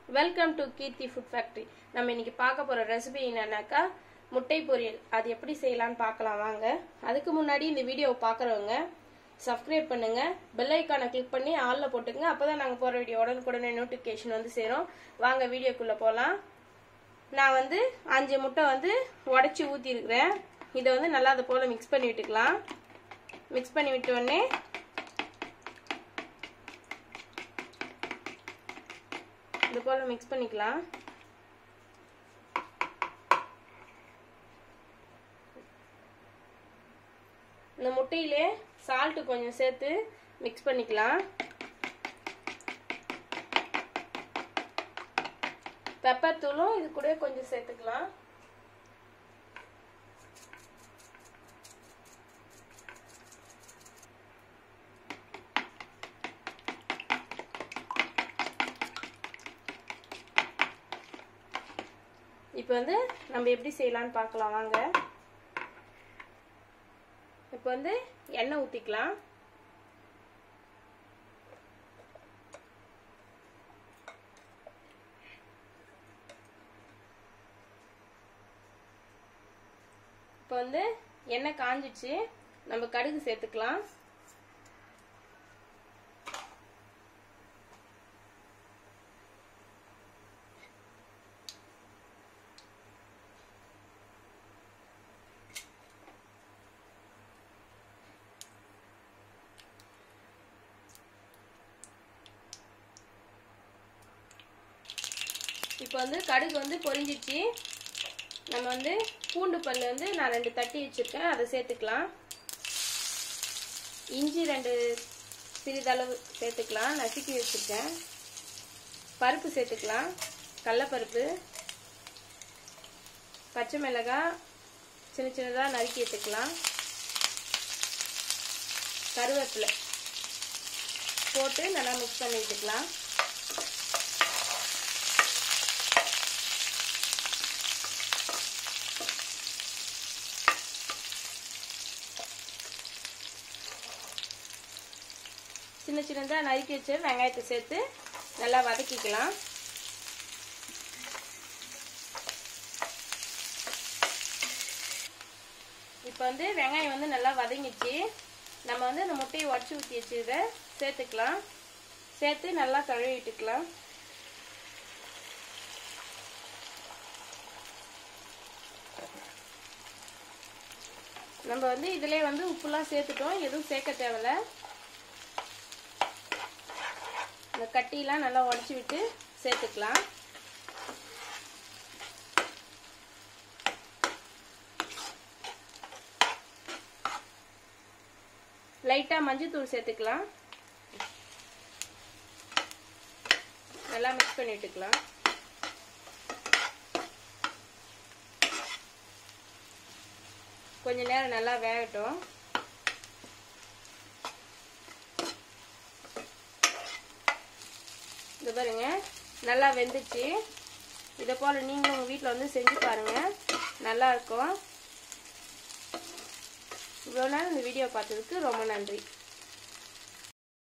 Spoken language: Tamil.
welcome to Keerthi food factory நம்ம இன்னைக்கு பார்க்க போகிற ரெசிபி என்னன்னாக்கா முட்டை பொரியல் அது எப்படி செய்யலாம்னு பார்க்கலாம் வாங்க அதுக்கு முன்னாடி இந்த வீடியோவை பார்க்குறவங்க சப்ஸ்கிரைப் பண்ணுங்க பெல் ஐக்கானை கிளிக் பண்ணி ஆளில் போட்டுங்க அப்போ தான் நாங்கள் போகிற வீடியோ உடனுக்குடனே நோட்டிஃபிகேஷன் வந்து சேரும் வாங்க வீடியோக்குள்ளே போகலாம் நான் வந்து அஞ்சு முட்டை வந்து உடச்சி ஊற்றிருக்கிறேன் இதை வந்து நல்லா அதை போல் மிக்ஸ் பண்ணி விட்டுக்கலாம் மிக்ஸ் பண்ணி விட்ட உடனே இது போல் மிக்ஸ் பண்ணிக்கலாம் இந்த முட்டையிலே சால்ட்டு கொஞ்சம் சேர்த்து மிக்ஸ் பண்ணிக்கலாம் பெப்பர் தூளும் இது கூட கொஞ்சம் சேர்த்துக்கலாம் இப்போ வந்து நம்ம எப்படி செய்யலாம்னு பார்க்கலாம் வாங்க இப்போ வந்து எண்ணெய் ஊற்றிக்கலாம் இப்போ வந்து எண்ணெய் காஞ்சிச்சு நம்ம கடுகு சேர்த்துக்கலாம் இப்போ வந்து கடுகு வந்து பொரிஞ்சிச்சு நம்ம வந்து பூண்டு பல் வந்து நான் ரெண்டு தட்டி வச்சுருக்கேன் அதை சேர்த்துக்கலாம் இஞ்சி ரெண்டு சிறிதளவு சேர்த்துக்கலாம் நசுக்கி வச்சுருக்கேன் பருப்பு சேர்த்துக்கலாம் கடலப்பருப்பு பச்சை மிளகாய் சின்ன சின்னதாக நறுக்கி எடுத்துக்கலாம் கருவேப்பிலை போட்டு நல்லா மிக்ஸ் பண்ணி விட்டுக்கலாம் சின்ன சின்னதாக நறுக்கி வச்சு வெங்காயத்தை சேர்த்து நல்லா வதக்கிக்கலாம் இப்போ வந்து வெங்காயம் வந்து நல்லா வதங்கிச்சு நம்ம வந்து இந்த முட்டையை உடச்சி ஊற்றி வச்சதை சேர்த்துக்கலாம் சேர்த்து நல்லா கழுவிட்டுக்கலாம் நம்ம வந்து இதிலே வந்து உப்புலாம் சேர்த்துட்டோம் எதுவும் சேர்க்க தேவையில்ல இந்த கட்டிலாம் நல்லா உடச்சி விட்டு சேர்த்துக்கலாம் லைட்டாக மஞ்சள் சேர்த்துக்கலாம் நல்லா மிக்ஸ் பண்ணி விட்டுக்கலாம் கொஞ்ச நேரம் நல்லா வேகட்டும் இது பாருங்க நல்லா வெந்துச்சு இதை போல் நீங்களும் உங்கள் வீட்டில் வந்து செஞ்சு பாருங்கள் நல்லா இருக்கும் இவ்வளோ நேரம் இந்த வீடியோ பார்த்ததுக்கு ரொம்ப நன்றி